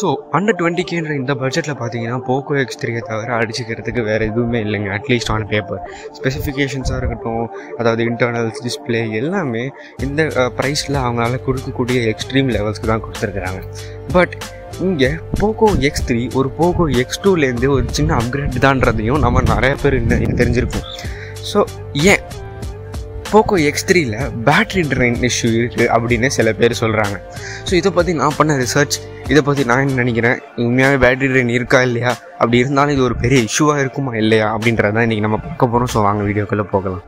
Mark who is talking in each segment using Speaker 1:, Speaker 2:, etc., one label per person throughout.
Speaker 1: so under twenty கேன்ற இந்த பட்ஜெட்டில் பார்த்தீங்கன்னா போக்கோ எக்ஸ் த்ரீயை தவிர அடிச்சுக்கிறதுக்கு வேறு எதுவுமே இல்லைங்க அட்லீஸ்ட் ஆன் பேப்பர் ஸ்பெசிஃபிகேஷன்ஸாக இருக்கட்டும் அதாவது இன்டர்னல்ஸ் டிஸ்பிளே எல்லாமே இந்த ப்ரைஸில் அவங்களால கொடுக்கக்கூடிய எக்ஸ்ட்ரீம் லெவல்ஸ்க்கு தான் கொடுத்துருக்குறாங்க பட் இங்கே போக்கோ எக்ஸ் த்ரீ ஒரு போக்கோ எக்ஸ் டூலேருந்து ஒரு சின்ன அப்கிரேட் தான்றதையும் நம்ம நிறைய பேர் இன்னும் தெரிஞ்சிருக்கோம் ஸோ ஏன் போக்கோ எக்ஸ் த்ரீல பேட்ரி ட்ரெயின் இஷ்யூ இருக்குது அப்படின்னு சில பேர் சொல்கிறாங்க ஸோ இதை பற்றி நான் பண்ண ரிசர்ச் இதை பற்றி நான் என்ன நினைக்கிறேன் உண்மையாகவே பேட்ரி ட்ரெயின் இருக்கா இல்லையா அப்படி இருந்தாலும் இது ஒரு பெரிய இஷ்யூவாக இருக்குமா இல்லையா அப்படின்றத இன்றைக்கி நம்ம பார்க்க போகிறோம் ஸோ வாங்க வீடியோக்குள்ளே போகலாம்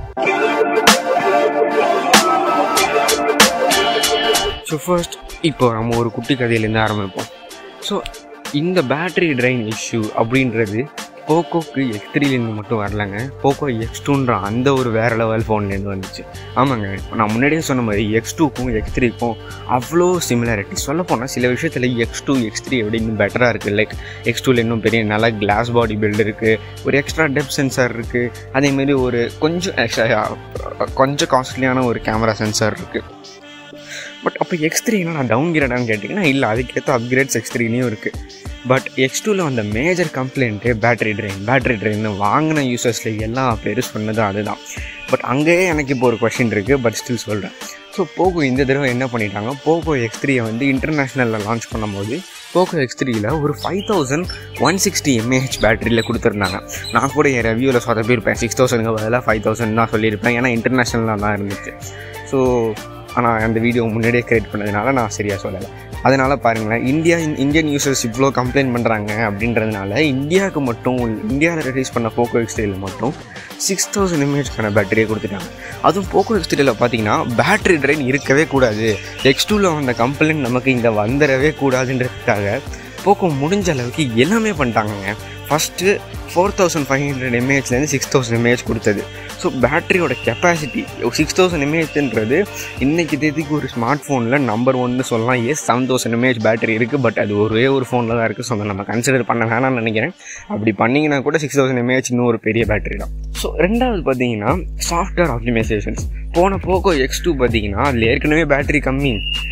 Speaker 1: ஸோ ஃபர்ஸ்ட் இப்போ நம்ம ஒரு குட்டி கதையிலேருந்து ஆரம்பிப்போம் ஸோ இந்த பேட்ரி ட்ரெயின் இஷ்யூ அப்படின்றது போக்கோக்கு எக்ஸ் த்ரீலேருந்து மட்டும் வரலங்க போக்கோ எக்ஸ் டூன்ற அந்த ஒரு வேறு லெவல் ஃபோன்லேருந்து வந்துச்சு ஆமாங்க இப்போ நான் முன்னாடியே சொன்ன மாதிரி எக்ஸ் டூக்கும் எக்ஸ் த்ரீக்கும் அவ்வளோ சிமிலாரிட்டி சொல்ல போனால் சில விஷயத்தில் எக்ஸ் டூ எக்ஸ் த்ரீ எப்படி இன்னும் பெட்டராக இருக்குது லைக் எக்ஸ் டூவில் இன்னும் பெரிய நல்ல கிளாஸ் பாடி பில்டு இருக்குது ஒரு எக்ஸ்ட்ரா டெப் சென்சார் இருக்குது அதேமாரி ஒரு கொஞ்சம் எக்ஸ்ட்ரா கொஞ்சம் காஸ்ட்லியான ஒரு கேமரா சென்சார் இருக்குது பட் அப்போ எக்ஸ் த்ரீனா நான் டவுன் கிரேடான்னு கேட்டிங்கன்னா இல்லை அதுக்கேற்ற அப்கிரேட்ஸ் எக்ஸ் த்ரீலையும் இருக்குது பட் எக்ஸ் டூவில் வந்த major complaint battery drain battery drain வாங்கின யூசர்ஸில் எல்லா பேர் சொன்னதும் அதுதான் பட் அங்கேயே எனக்கு இப்போ ஒரு கொஷின் இருக்குது பட் ஸ்டில் சொல்கிறேன் ஸோ போகோ இந்த தடவை என்ன பண்ணிட்டாங்க போகோ எக்ஸ் த்ரீயை வந்து இன்டர்நேஷ்னலில் லான்ச் பண்ணும்போது போகோ எக்ஸ் த்ரீயில் ஒரு five thousand one sixty mAh பேட்டரியில் கொடுத்துருந்தாங்க நான் கூட என் ரிவ்யூவில் சொதப்பியிருப்பேன் சிக்ஸ் தௌசண்ட்க்கு பதிலாக ஃபைவ் தௌசண்ட் தான் சொல்லியிருப்பேன் ஏன்னா இன்டர்நேஷ்னலாக தான் இருந்துச்சு ஸோ ஆனால் அந்த வீடியோ முன்னாடியே க்ரியேட் பண்ணதுனால நான் சரியாக சொல்லலை அதனால் பாருங்களேன் இந்தியா இந்தியன் யூசர்ஸ் இவ்வளோ கம்ப்ளைண்ட் பண்ணுறாங்க அப்படின்றதுனால இந்தியாவுக்கு மட்டும் இந்தியாவில் ரிலீஸ் பண்ண போக்கோ எக்ஸ்டியில் மட்டும் சிக்ஸ் தௌசண்ட் எம்ஏஹெச்க்கான பேட்டரியை கொடுத்துட்டாங்க அதுவும் போக்கோ எக்ஸ்டியில் பார்த்தீங்கன்னா பேட்டரி ட்ரெயின் இருக்கவே கூடாது எக்ஸ் டூவில் வந்த கம்ப்ளைண்ட் நமக்கு இங்கே வந்துடவே கூடாதுன்றதுக்காக போக்கோ முடிஞ்ச அளவுக்கு எல்லாமே பண்ணிட்டாங்கங்க first four thousand five hundred எம்ஏஹெச்லேருந்து சிக்ஸ் தௌசண்ட் எம்ஏஹெச் கொடுத்தது ஸோ பேட்டரியோட கெப்பாசிட்டி சிக்ஸ் தௌசண்ட் எம்ஏஹெச்ன்றது இன்றைக்கி தேதிக்கு ஒரு ஸ்மார்ட் ஃபோனில் நம்பர் ஒன்னு சொல்லலாம் yes seven thousand mAh battery இருக்குது பட் அது ஒரே ஒரு ஃபோனில் தான் இருக்குது ஸோ அதை நம்ம கன்சிடர் பண்ண வேணாம்னு நினைக்கிறேன் அப்படி பண்ணிங்கன்னா கூட சிக்ஸ் தௌசண்ட் எம்ஏஹெச் இன்னும் ஒரு பெரிய பேட்டரி தான் ஸோ ரெண்டாவது பார்த்தீங்கன்னா சாஃப்ட்வேர் ஆப்டிமைசேஷன்ஸ் போன போக்கோ எக்ஸ் டூ பார்த்தீங்கன்னா அதில் ஏற்கனவே பேட்டரி கம்மி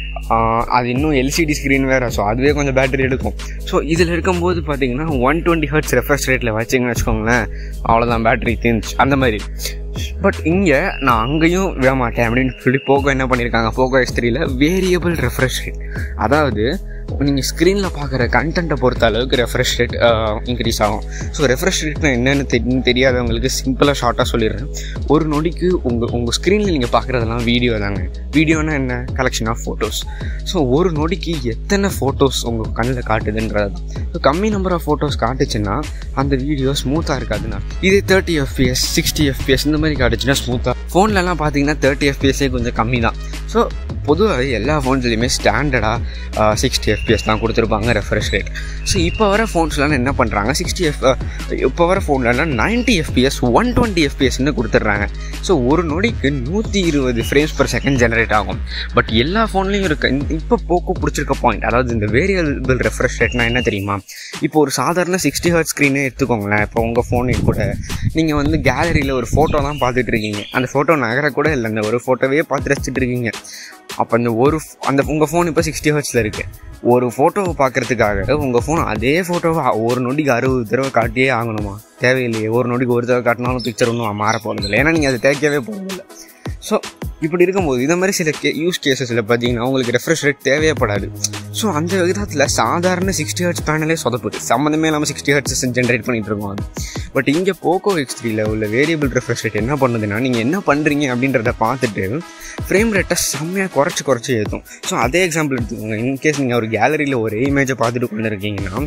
Speaker 1: அது இன்னும் எல்சிடி ஸ்க்ரீன் வேறு ஸோ அதுவே கொஞ்சம் பேட்டரி எடுக்கும் ஸோ இதில் இருக்கும்போது பார்த்தீங்கன்னா ஒன் டுவெண்ட்டி ஹர்ட்ஸ் ரெஃப்ரெஷ் ரேட்டில் வச்சிங்கன்னு வச்சுக்கோங்களேன் அவ்வளோதான் பேட்டரி தீர்ந்துச்சு அந்த மாதிரி பட் இங்கே நான் அங்கேயும் விட மாட்டேன் அப்படின்னு சொல்லி போகோ என்ன பண்ணியிருக்காங்க போகோ எக்ஸ் த்ரீல வேரியபிள் ரெஃப்ரெஷ் ரேட் அதாவது நீங்கள் ஸ்க்ரீனில் பார்க்குற கண்டென்ட்டை பொறுத்த அளவுக்கு ரெஃப்ரெஷ் ரேட் இன்க்ரீஸ் ஆகும் ஸோ ரெஃப்ரெஷ் ரேட்னா என்னென்னு தெரி தெரியாதவங்களுக்கு சிம்பிளாக ஷார்ட்டாக சொல்லிடுறேன் ஒரு நொடிக்கு உங்கள் உங்கள் ஸ்க்ரீனில் நீங்கள் பார்க்குறதெல்லாம் வீடியோ தாங்க வீடியோனா என்ன கலெக்ஷன் ஆஃப் ஃபோட்டோஸ் ஸோ ஒரு நொடிக்கு எத்தனை ஃபோட்டோஸ் உங்கள் கண்ணில் காட்டுதுன்றது தான் ஸோ கம்மி நம்பர் ஆஃப் ஃபோட்டோஸ் காட்டுச்சுன்னா அந்த வீடியோ ஸ்மூத்தாக இருக்காதுண்ணா இதே தேர்ட்டி எஃப்பிஎஸ் சிக்ஸ்டி எஃப்பிஎஸ் இந்த மாதிரி காட்டுச்சுன்னா ஸ்மூத்தாக ஃபோன்லலாம் பார்த்தீங்கன்னா தேர்ட்டி எஃப்பிஎஸ்ஸே கொஞ்சம் கம்மி தான் ஸோ பொதுவாகவே எல்லா ஃபோன்ஸ்லையுமே ஸ்டாண்டர்டாக சிக்ஸ்டி எஃப்பிஎஸ் தான் கொடுத்துருப்பாங்க ரெஃப்ரெஷ் ரேட் ஸோ இப்போ வர ஃபோன்ஸ்லாம் என்ன பண்ணுறாங்க சிக்ஸ்டி எஃப் இப்போ வர ஃபோன்லலாம் நைன்ட்டி எஃப்பிஎஸ் ஒன் டுவெண்ட்டி எஃப்பிஎஸ்ன்னு கொடுத்துட்றாங்க ஸோ ஒரு நொடிக்கு நூற்றி இருபது ஃப்ரேம்ஸ் பர் செகண்ட் ஜெனரேட் ஆகும் பட் எல்லா ஃபோன்லேயும் இருக்க இப்போ போக்கு பிடிச்சிருக்க பாயிண்ட் அதாவது இந்த வேரியபிள் ரெஃப்ரெஷ் ரேட்னா என்ன தெரியுமா இப்போ ஒரு சாதாரண சிக்ஸ்டி ஹர்ட் ஸ்க்ரீனே எடுத்துக்கோங்களேன் இப்போ உங்கள் ஃபோனே கூட நீங்கள் வந்து கேலரியில் ஒரு ஃபோட்டோ தான் பார்த்துட்டு இருக்கீங்க அந்த ஃபோட்டோ நகர கூட இல்லை அந்த ஒரு ஃபோட்டோவே பார்த்து ரசிச்சுட்டு இருக்கீங்க அப்போ அந்த ஒரு அந்த உங்கள் ஃபோன் இப்போ சிக்ஸ்டி ஹர்ட்ஸில் இருக்குது ஒரு ஃபோட்டோவை பார்க்குறதுக்காக உங்கள் ஃபோன் அதே ஃபோட்டோவை ஒரு நொடிக்கு அறுபது தடவை காட்டியே ஆகணுமா தேவையில்லையே ஒரு நொடிக்கு ஒரு தடவை காட்டினாலும் பிக்சர் ஒன்றும் மாற போகிறதில்ல ஏன்னா நீங்கள் அதை தேய்க்கவே போகிறதில்ல ஸோ இப்படி இருக்கும்போது இந்த மாதிரி சில கே யூஸ் கேசஸில் பார்த்தீங்கன்னா உங்களுக்கு ரெஃப்ரெஷ் ரேட் தேவையப்படாது ஸோ அந்த விதத்தில் சாதாரண சிக்ஸ்டி ஹர்ட்ஸ் பேனலே சொதப்புது சம்மந்தமே இல்லாமல் சிக்ஸ்டி ஹர்ட்ஸ் ஜென்ரேட் பண்ணிட்டு இருக்கோம் அது பட் இங்கே போக்கோ எக்ஸ் த்ரீல உள்ள வேரியபிள் ரெஃப்ரெஷ் ரேட் என்ன பண்ணுதுன்னா நீங்கள் என்ன பண்ணுறீங்க அப்படின்றத பார்த்துட்டு ஃப்ரேம் ரேட்டை செம்மையாக குறைச்சி குறைச்சி ஏற்றும் ஸோ அதே எக்ஸாம்பிள் எடுத்துக்கோங்க இன்கேஸ் நீங்கள் ஒரு கேலரியில் ஒரு இமேஜை பார்த்துட்டு கொண்டு இருக்கீங்கன்னா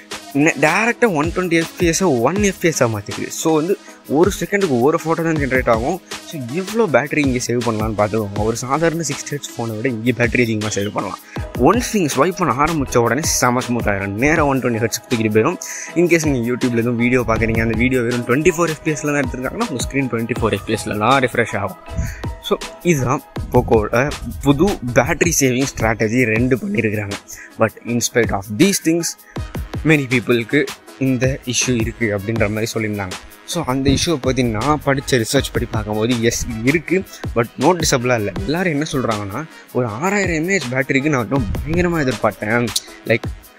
Speaker 1: டேரெக்டாக ஒன் டுவெண்ட்டி எஃபிஎஸை ஒன் எஃபிஎஸாக மாற்றிக்குது ஸோ வந்து ஒரு செகண்டுக்கு ஒரு ஃபோட்டோ தான் ஜென்ரேட் ஆகும் ஸோ எவ்வளோ பேட்டரி இங்கே சேவ் பண்ணலான்னு பார்த்துக்கோங்க ஒரு சாதாரண சிக்ஸ் ஹெட்ஸ் ஃபோனை விட இங்கே பேட்டரி அதிகமாக சேவ் பண்ணலாம் ஒன்ஸ் நீங்கள் ஸ்வைப் பண்ண ஆரம்பித்த உடனே செம ஸ்மூத் ஆகிடும் நேராக ஒன் டுவெண்ட்டி ஹெட்ஸ் தூக்கிட்டு போயிடும் இன்கேஸ் நீங்கள் யூடியூப்ல எதுவும் வீடியோ பார்க்குறீங்க அந்த வீடியோ வெறும் டுவெண்ட்டி ஃபோர் எஃபிஎஸ்ல தான் எடுத்துருக்காங்கன்னா உங்கள் ஸ்க்ரீன் டுவெண்ட்டி ஃபோர் எஃபிஎஸ்ல தான் ரிஃப்ரெஷ் ஆகும் ஸோ இதுதான் போக்கோட புது பேட்டரி சேவிங் ஸ்ட்ராட்டஜி ரெண்டு பண்ணியிருக்கிறாங்க but inspite of these things many பீப்புளுக்கு இந்த இஷ்யூ இருக்குது அப்படின்ற மாதிரி சொல்லியிருந்தாங்க ஸோ அந்த இஷ்யூவை பற்றி நான் படித்த ரிசர்ச் படி பார்க்கும்போது எஸ் இருக்குது பட் நோட்டிசபிளாக இல்லை எல்லோரும் என்ன சொல்கிறாங்கன்னா ஒரு ஆறாயிரம் எம்ஏஹெச் பேட்டரிக்கு நான் இன்னும் பயங்கரமாக எதிர்பார்த்தேன் லைக்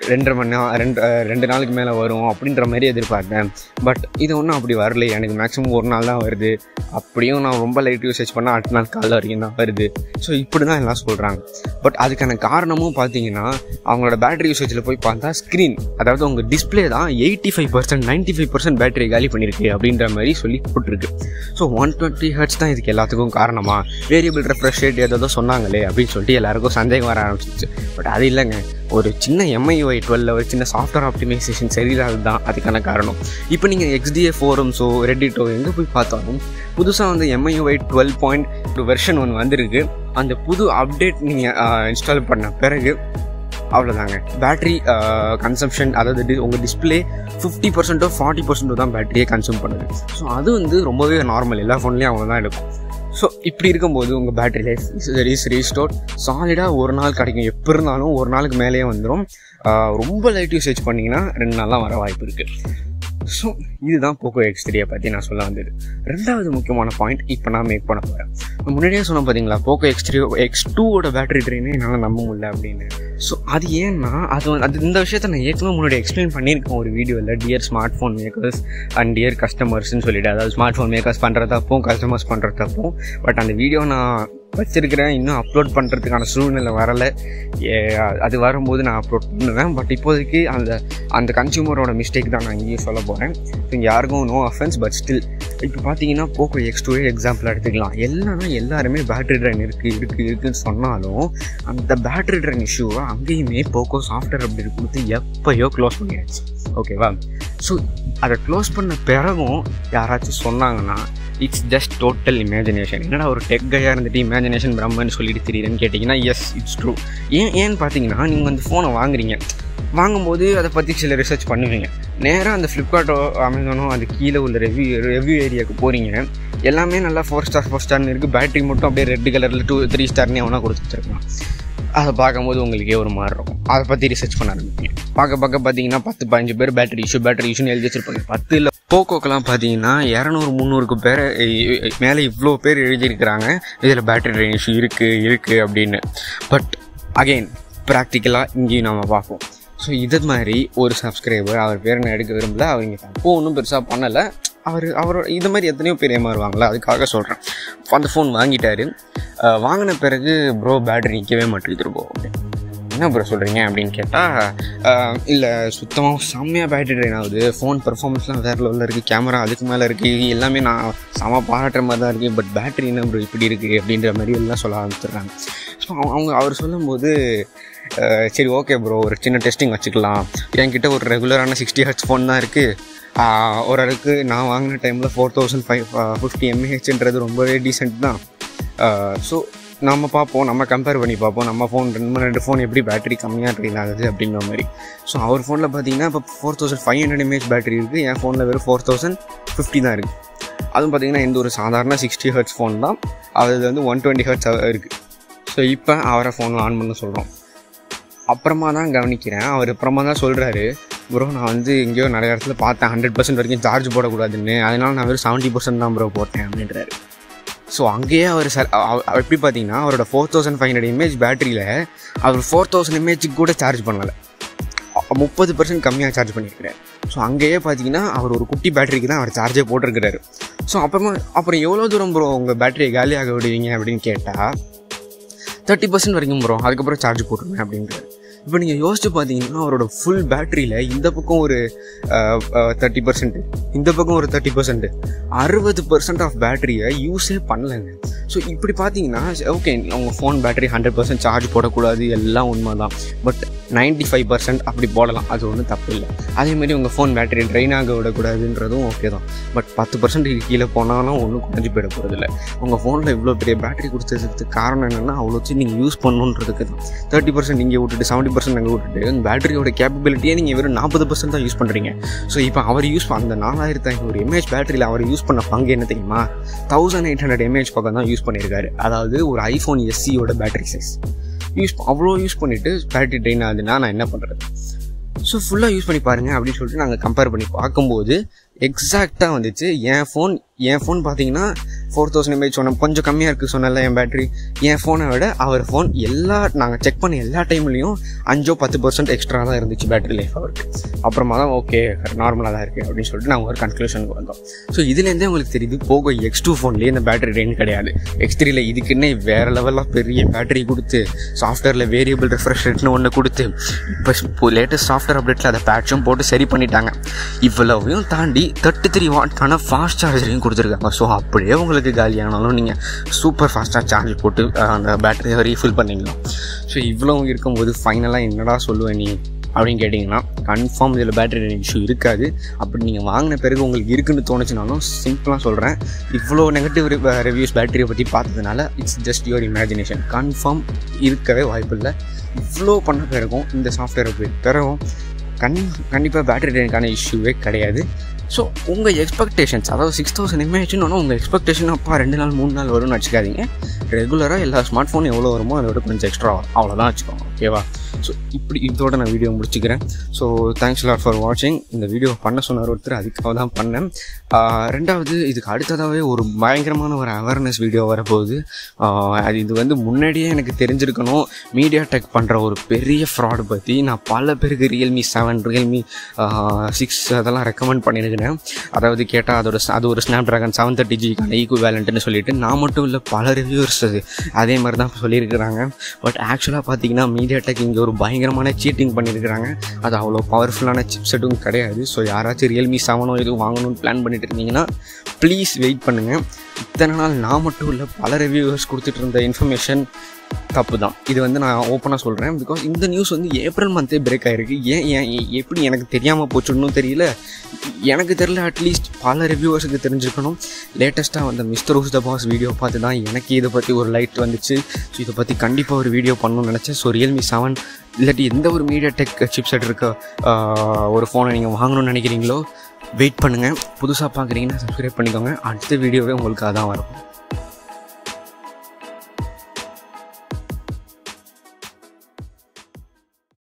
Speaker 1: ரெண்டரை மணி நேரம் ரெண்டு அஹ், ரெண்டு நாளுக்கு மேலே வரும் அப்படின்ற மாதிரி எதிர்பார்த்தேன் பட் இது ஒன்றும் அப்படி வரல எனக்கு மேக்ஸிமம் ஒரு நாள் தான் வருது அப்படியும் நான் ரொம்ப லைட் யூசேஜ் பண்ணால் அடுத்த நாள் காலைல வரைக்கும் தான் வருது ஸோ இப்படி தான் எல்லாம் சொல்கிறாங்க பட் அதுக்கான காரணமும் பார்த்தீங்கன்னா அவங்களோட பேட்டரி யூசேஜில் போய் பார்த்தா ஸ்க்ரீன் அதாவது உங்கள் டிஸ்பிளே தான் eighty five percent ninety five percent battery காலி பண்ணியிருக்கு அப்படின்ற மாதிரி சொல்லி போட்டிருக்கு ஸோ ஒன் டுவெண்ட்டி ஹர்ட்ஸ் தான் இதுக்கு எல்லாத்துக்கும் காரணமா வேரியபிள் ரெஃப்ரெஷ் ரேட் ஏதோ சொன்னாங்களே அப்படின்னு சொல்லிட்டு எல்லாருக்கும் சந்தேகம் வர ஆரம்பிச்சிச்சு பட் அது இல்லைங்க ஒரு சின்ன எம்ஐஒய் டுவெல்ல ஒரு சின்ன சாஃப்ட்வேர் ஆப்டிமைசேஷன் சரியில்லாதது தான் அதுக்கான காரணம் இப்போ நீங்கள் எக்ஸ்டிஏ ஃபோரம்ஸோ ரெடிட்டோ எங்கே போய் பார்த்தாலும் புதுசாக வந்து எம்ஐஒய் டுவெல் பாயிண்ட் ஒரு வெர்ஷன் ஒன்று வந்திருக்கு அந்த புது அப்டேட் நீங்கள் இன்ஸ்டால் பண்ண பிறகு அவ்வளோதாங்க பேட்டரி கன்சம்ஷன் அதாவது டி- உங்கள் டிஸ்பிளே ஃபிஃப்டி பர்சன்ட்டோ ஃபார்ட்டி பர்சன்ட்டோ தான் பேட்டரியே கன்சியூம் பண்ணுது ஸோ அது வந்து ரொம்பவே நார்மல் எல்லா ஃபோன்லேயும் அவங்க தான் எடுக்கும் ஸோ இப்படி இருக்கும்போது உங்கள் பேட்டரி லைஃப் இஸ் ரீஸ்டோர் சாலிடாக ஒரு நாள் கிடைக்கும் எப்போ இருந்தாலும் ஒரு நாளுக்கு மேலேயே வந்துடும் ரொம்ப லைட் யூசேஜ் பண்ணிங்கன்னா ரெண்டு நாள்லாம் வர வாய்ப்பு இருக்குது ஸோ இதுதான் போக்கோ எக்ஸ் த்ரீயை பற்றி நான் சொல்ல வந்தது ரெண்டாவது முக்கியமான பாயிண்ட் இப்போ நான் மேக் பண்ண போகிறேன் முன்னாடியே சொன்னேன் பார்த்தீங்களா போக்கோ எக்ஸ் த்ரீ எக்ஸ் டூவோட பேட்டரி ட்ரெயினே என்னால் நம்ப முடியல அப்படின்னு ஸோ அது ஏன்னா அது வந்து அது இந்த விஷயத்த நான் ஏற்கனவே முன்னாடி எக்ஸ்பிளைன் பண்ணியிருக்கேன் ஒரு வீடியோவில் dear smart phone makers and dear கஸ்டமர்ஸ்னு சொல்லிட்டு அதாவது ஸ்மார்ட் ஃபோன் மேக்கர்ஸ் பண்ணுற தப்பும் கஸ்டமர்ஸ் பண்ணுற தப்பும் பட் அந்த வீடியோ நான் வச்சிருக்கிறேன் இன்னும் அப்லோட் பண்ணுறதுக்கான சூழ்நிலை வரலை ஏ- அது வரும்போது நான் அப்லோட் பண்ணுவேன் பட் இப்போதைக்கு அந்த அந்த கன்சியூமரோட மிஸ்டேக் தான் நான் இங்கேயும் சொல்ல போகிறேன் இங்கே யாருக்கும் நோ அஃபென்ஸ் பட் ஸ்டில் இப்போ பார்த்தீங்கன்னா போக்கோ எக்ஸ் டூவே எக்ஸாம்பிள் எடுத்துக்கலாம் எல்லாமே எல்லாருமே பேட்டரி ட்ரைன் இருக்குது இருக்குது இருக்குன்னு சொன்னாலும் அந்த பேட்டரி ட்ரைன் இஷ்யூவை அங்கேயுமே போக்கோ சாஃப்ட்வேர் அப்டேட் கொடுத்து எப்பயோ க்ளோஸ் பண்ணியாச்சு ஓகேவா ஸோ அதை க்ளோஸ் பண்ண பிறகும் யாராச்சும் சொன்னாங்கன்னா இட்ஸ் ஜஸ்ட் டோட்டல் இமேஜினேஷன் என்னடா ஒரு டெக் கையாக இருந்துட்டு இமேஜினேஷன் பிரம்மன்னு சொல்லிட்டு தெரியுதுன்னு கேட்டிங்கன்னா எஸ் இட்ஸ் ட்ரூ ஏன் ஏன்னு பார்த்தீங்கன்னா நீங்கள் வந்து ஃபோனை வாங்குறீங்க வாங்கும்போது அதை பற்றி சில ரிசர்ச் பண்ணுவீங்க நேராக அந்த ஃப்ளிப்கார்ட்டோ அமேசானோ அது கீழே உள்ள ரெவ்யூ ரெவ்யூ ஏரியாவுக்கு போகிறீங்க எல்லாமே நல்லா ஃபோர் ஸ்டார் ஃபோர் ஸ்டார்னு இருக்குது பேட்டரி மட்டும் அப்படியே ரெட் கலரில் டூ த்ரீ ஸ்டார்னே அவனா கொடுத்து வச்சிருக்கலாம் அதை பார்க்கும்போது உங்களுக்கே ஒரு மாதிரி இருக்கும் அதை பற்றி ரிசர்ச் பண்ண ஆரம்பிப்பீங்க பார்க்க பார்க்க பார்த்தீங்கன்னா பத்து பதினஞ்சு பேர் பேட்டரி இஷ்யூ பேட்டரி இஷ்யூன்னு எழுதி வச்சிருப்பாங்க பத்து இல்லை போக்கோக்கெல்லாம் பார்த்தீங்கன்னா இரநூறு முந்நூறுக்கு பேர் மேலே இவ்வளோ பேர் எழுதியிருக்கிறாங்க இதில் பேட்டரி ட்ரெயின் இஷ்யூ இருக்குது இருக்குது அப்படின்னு பட் அகெயின் ப்ராக்டிக்கலாக இங்கேயும் நம்ம பார்ப்போம் ஸோ இது மாதிரி ஒரு சப்ஸ்கிரைபர் அவர் பேர் நான் எடுக்க விரும்பல அவர் இங்கே தப்பு ஒன்றும் பெருசாக பண்ணலை அவர் அவரோட இது மாதிரி எத்தனையோ பேர் ஏமாறுவாங்களா அதுக்காக சொல்கிறேன் அந்த ஃபோன் வாங்கிட்டாரு அஹ் வாங்கின பிறகு ப்ரோ பேட்டரி நிற்கவே மாட்டேங்குது ப்ரோ அப்படின்னு என்ன ப்ரோ சொல்கிறீங்க அப்படின்னு கேட்டால் இல்லை சுத்தமாக செம்மையாக பேட்டரி ட்ரைன் ஆகுது ஃபோன் பெர்ஃபார்மன்ஸ்லாம் வேறு லெவலில் இருக்குது கேமரா அதுக்கு மேலே இருக்குது எல்லாமே நான் செம பாராட்டுற மாதிரி தான் இருக்குது பட் பேட்டரி என்ன ப்ரோ இப்படி இருக்குது அப்படின்ற மாதிரி எல்லாம் சொல்ல ஆரம்பிச்சிடுறாங்க ஸோ அவங்க அவர் சொல்லும்போது அஹ், சரி ஓகே ப்ரோ ஒரு சின்ன டெஸ்டிங் வச்சுக்கலாம் என்கிட்ட ஒரு ரெகுலரான சிக்ஸ்டி ஹர்ட்ஸ் ஃபோன் தான் இருக்குது ஒரு அளவுக்கு நான் வாங்கின டைமில் ஃபோர் தௌசண்ட் ஃபைவ் ஃபிஃப்டி எம்ஏஹெச்ன்றது ரொம்பவே டீசென்ட் தான் ஸோ நம்ம பார்ப்போம் நம்ம கம்பேர் பண்ணி பார்ப்போம் நம்ம ஃபோன் ரெண்டு ரெண்டு ஃபோன் எப்படி பேட்டரி கம்மியாக ட்ரெயின் ஆகுது அப்படின்ற மாதிரி ஸோ அவர் ஃபோனில் பார்த்தீங்கன்னா இப்போ four thousand five hundred mAh battery இருக்குது என் ஃபோனில் வெறும் ஃபோர் தௌசண்ட் ஃபிஃப்டி தான் இருக்குது அதுவும் பார்த்தீங்கன்னா எந்த ஒரு சாதாரண சிக்ஸ்டி ஹர்ட்ஸ் ஃபோன் தான் அது வந்து ஒன் டுவெண்ட்டி ஹர்ட்ஸ் இருக்குது ஸோ இப்போ அவரை ஃபோனில் ஆன் பண்ண சொல்கிறோம் அப்புறமா தான் கவனிக்கிறேன் அவர் அப்புறமா தான் சொல்கிறாரு ப்ரோ நான் வந்து எங்கேயோ நிறைய இடத்துல பார்த்தேன் ஹண்ட்ரட் பர்சன்ட் வரைக்கும் சார்ஜ் போடக்கூடாதுன்னு அதனால நான் வெறும் செவன்ட்டி பர்சன்ட் தான் ப்ரோ போட்டேன் அப்படின்றாரு ஸோ அங்கேயே அவர் சார் எப்படி பார்த்தீங்கன்னா அவரோட four thousand five hundred mAh பேட்டரியில் அவர் ஃபோர் தௌசண்ட் எம்ஏஹெச்சுக்கு கூட சார்ஜ் பண்ணலை முப்பது பர்சன்ட் கம்மியாக சார்ஜ் பண்ணியிருக்கிறார் ஸோ அங்கேயே பார்த்தீங்கன்னா அவர் ஒரு குட்டி பேட்டரிக்கு தான் அவர் சார்ஜே போட்டிருக்கிறாரு ஸோ அப்புறமா அப்புறம் எவ்வளோ தூரம் ப்ரோ உங்கள் பேட்டரியை காலியாக விடுவீங்க அப்படின்னு கேட்டால் தேர்ட்டி பர்சன்ட் வரைக்கும் ப்ரோ அதுக்கப்புறம் சார்ஜ் போட்டுருங்க அப்படின்றாரு இப்போ நீங்கள் யோசிச்சு பார்த்தீங்கன்னா அவரோட ஃபுல் பேட்டரியில் இந்த பக்கம் ஒரு தேர்ட்டி பர்சன்ட் இந்த பக்கம் ஒரு தேர்ட்டி பர்சன்ட் அறுபது பர்சன்ட் ஆஃப் பேட்டரியை யூஸே பண்ணலைங்க ஸோ இப்படி பார்த்தீங்கன்னா ஓகே உங்கள் phone battery hundred percent charge போடக்கூடாது எல்லாம் உண்மை தான் பட் நைன்டி ஃபைவ் பர்சன்ட் அப்படி போடலாம் அது ஒன்றும் தப்பு இல்லை அதேமாதிரி உங்கள் ஃபோன் பேட்டரி ட்ரெயின் ஆக விடக்கூடாதுன்றதும் ஓகே தான் பட் பத்து பர்சன்ட் கீழே போனாலும் ஒன்றும் குறைஞ்சி போயிட போகிறதில்ல உங்கள் ஃபோனில் இவ்வளோ பெரிய பேட்டரி கொடுத்ததுக்கு காரணம் என்னென்னா அவ்வளோ வச்சு நீங்கள் யூஸ் பண்ணணுன்றதுக்கு தான் தேர்ட்டி பர்சன்ட் இங்கே விட்டுட்டு செவன்ட்டி பர்சன்ட் அங்கே விட்டுட்டு அந்த பேட்டரியோட கேப்பபிலிட்டியே நீங்கள் வெறும் நாற்பது பர்சன்ட் தான் யூஸ் பண்ணுறீங்க ஸோ இப்போ அவர் யூஸ் அந்த நாலாயிரத்து ஐநூறு எம்ஏஹெச் பேட்டரியில் அவர் யூஸ் பண்ண பங்கு என்ன தெரியுமா தௌசண்ட் எயிட் ஹண்ட்ரட் எம்ஏஹெச் பக்கம் தான் யூஸ் பண்ணியிருக்காரு அதாவது ஒரு ஐஃபோன் எஸ்சியோட பேட்டரி சைஸ் யூஸ் அவ்வளோ யூஸ் பண்ணிவிட்டு பேட்டரி ட்ரெயின் ஆகுதுன்னா நான் என்ன பண்ணுறது ஸோ ஃபுல்லாக யூஸ் பண்ணி பாருங்க அப்படின்னு சொல்லிட்டு நாங்கள் கம்பேர் பண்ணி பார்க்கும்போது எக்ஸாக்டாக வந்துச்சு என் ஃபோன் என் ஃபோன் பார்த்தீங்கன்னா ஃபோர் தௌசண்ட் எம்ஏஹெச் சொன்ன கொஞ்சம் கம்மியாக இருக்குது சொன்னல என் பேட்டரி என் ஃபோனை விட அவர் ஃபோன் எல்லா நாங்கள் செக் பண்ண எல்லா டைம்லேயும் அஞ்சோ பத்து பர்சன்ட் எக்ஸ்ட்ரா தான் இருந்துச்சு பேட்டரி லைஃப் அவருக்கு அப்புறமா தான் ஓகே நார்மலாக தான் இருக்குது அப்படின்னு சொல்லிட்டு நாங்கள் ஒரு கன்க்ளூஷனுக்கு வந்தோம் ஸோ இதுலேருந்தே உங்களுக்கு தெரியுது போகோ எக்ஸ் டூ ஃபோன்லேயே இந்த பேட்டரி ரேஞ்ச் கிடையாது எக்ஸ் த்ரீல இதுக்குன்னே வேறு லெவலில் பெரிய பேட்டரி கொடுத்து சாஃப்ட்வேரில் வேரியபிள் ரெஃப்ரெஷ் ரேட்னு ஒன்று கொடுத்து இப்போ லேட்டஸ்ட் சாஃப்ட்வேர் அப்டேட்டில் அதை பேட்சும் போட்டு சரி பண்ணிட்டாங்க இவ்வளவையும் தாண்டி தேர்ட்டி த்ரீ வாட்டான ஃபாஸ்ட் சார்ஜரையும் கொடுத்துருக்காங்க ஸோ அப்படியே உங்களுக்கு காலியானாலும் நீங்கள் சூப்பர் ஃபாஸ்ட்டாக சார்ஜ் போட்டு அஹ், அந்த பேட்டரியை ரீஃபில் பண்ணிக்கலாம் ஸோ இவ்வளோ இருக்கும்போது ஃபைனலாக என்னடா சொல்லுவேன் நீ அப்படின்னு கேட்டிங்கன்னா கன்ஃபார்ம் இதில் பேட்டரி இஷ்யூ இருக்காது அப்படி நீங்கள் வாங்கின பிறகு உங்களுக்கு இருக்குன்னு தோணுச்சுனாலும் சிம்பிளாக சொல்கிறேன் இவ்வளோ நெகட்டிவ் ரிவ்யூஸ் பேட்டரியை பற்றி பார்த்ததுனால it's just your imagination confirm இருக்கவே வாய்ப்பில்லை இவ்வளோ பண்ண பிறகும் இந்த சாஃப்ட்வேர் அப்டேட் பிறகும் கண் கண்டிப்பாக பேட்டரி ட்ரெயினுக்கான இஷ்யூவே கிடையாது ஸோ உங்கள் எக்ஸ்பெக்டேஷன்ஸ் அதாவது சிக்ஸ் தௌசண்ட் எம்ஏஹெச்னு உங்கள் எக்ஸ்பெக்டேஷன் அப்பா ரெண்டு நாள் மூணு நாள் வரும்னு வச்சுக்காதீங்க ரெகுலராக எல்லா ஸ்மார்ட் ஃபோன் எவ்வளோ வருமோ அதோட கொஞ்சம் எக்ஸ்ட்ரா வரும் அவ்வளோதான் வச்சுக்கோங்க ஓகேவா ஸோ இப்படி இதோட நான் வீடியோ முடிச்சுக்கிறேன் ஸோ தேங்க்ஸ் லாட் ஃபார் வாட்சிங் இந்த வீடியோ பண்ண சொன்னார் ஒருத்தர் அதுக்காக தான் பண்ணேன் ஆஹ் ரெண்டாவது இதுக்கு அடுத்ததாகவே ஒரு பயங்கரமான ஒரு அவேர்னஸ் வீடியோ வரப்போகுது ஆஹ் அது இது வந்து முன்னாடியே எனக்கு தெரிஞ்சிருக்கணும் மீடியா டெக் பண்ணுற ஒரு பெரிய ஃப்ராடு பற்றி நான் பல பேருக்கு ரியல்மி செவன் ரியல்மி சிக்ஸ் அதெல்லாம் ரெக்கமெண்ட் பண்ணியிருக்கிறேன் அதாவது கேட்டால் அதோட அது ஒரு ஸ்னாப் ட்ராகன் செவன் தேர்ட்டி ஜிக்கான ஈக்குவ வேலண்ட்னு சொல்லிட்டு நான் மட்டும் இல்லை பல ரிவ்யூவர்ஸ் அது அதே மாதிரி தான் சொல்லியிருக்கிறாங்க பட் ஆக்சுவலாக பார்த்தீங்கன்னா மீடியா டெக் இங்கே ஒரு பயங்கரமான சீட்டிங் பண்ணியிருக்கிறாங்க அது அவ்வளோ பவர்ஃபுல்லான சிப்செட்டும் கிடையாது ஸோ யாராச்சும் ரியல்மி செவனோ எதுவும் வாங்கணும்னு பிளான் பண்ணிட்டு இருந்தீங்கன்னா ப்ளீஸ் வெயிட் பண்ணுங்கள் இத்தனை நாள் நான் மட்டும் இல்லை பல ரிவ்யூவர்ஸ் கொடுத்துட்டு இருந்த இன்ஃபர்மேஷன் தப்பு தான் இது வந்து நான் ஓப்பனாக சொல்கிறேன் பிகாஸ் இந்த நியூஸ் வந்து ஏப்ரல் மந்தே பிரேக் ஆகிருக்கு ஏன் ஏன் எ- எப்படி எனக்கு தெரியாமல் போச்சுன்னு தெரியல எனக்கு தெரியல அட்லீஸ்ட் பல ரிவ்யூவர்ஸுக்கு தெரிஞ்சிருக்கணும் லேட்டஸ்ட்டாக வந்த mister who's the boss video பார்த்து தான் எனக்கு இதை பற்றி ஒரு லைட் வந்துச்சு ஸோ இதை பற்றி கண்டிப்பாக ஒரு வீடியோ பண்ணணும்னு நினச்சேன் ஸோ ரியல்மி செவன் இல்லாட்டி எந்த ஒரு மீடியா டெக் சிப்செட் இருக்க ஆஹ், ஒரு ஃபோனை நீங்கள் வாங்கணும்னு நினைக்கிறீங்களோ வெயிட் பண்ணுங்கள் புதுசாக பார்க்குறீங்கன்னா சப்ஸ்கிரைப் பண்ணிக்கோங்க அடுத்த வீடியோவே உங்களுக்கு அதான் வரும்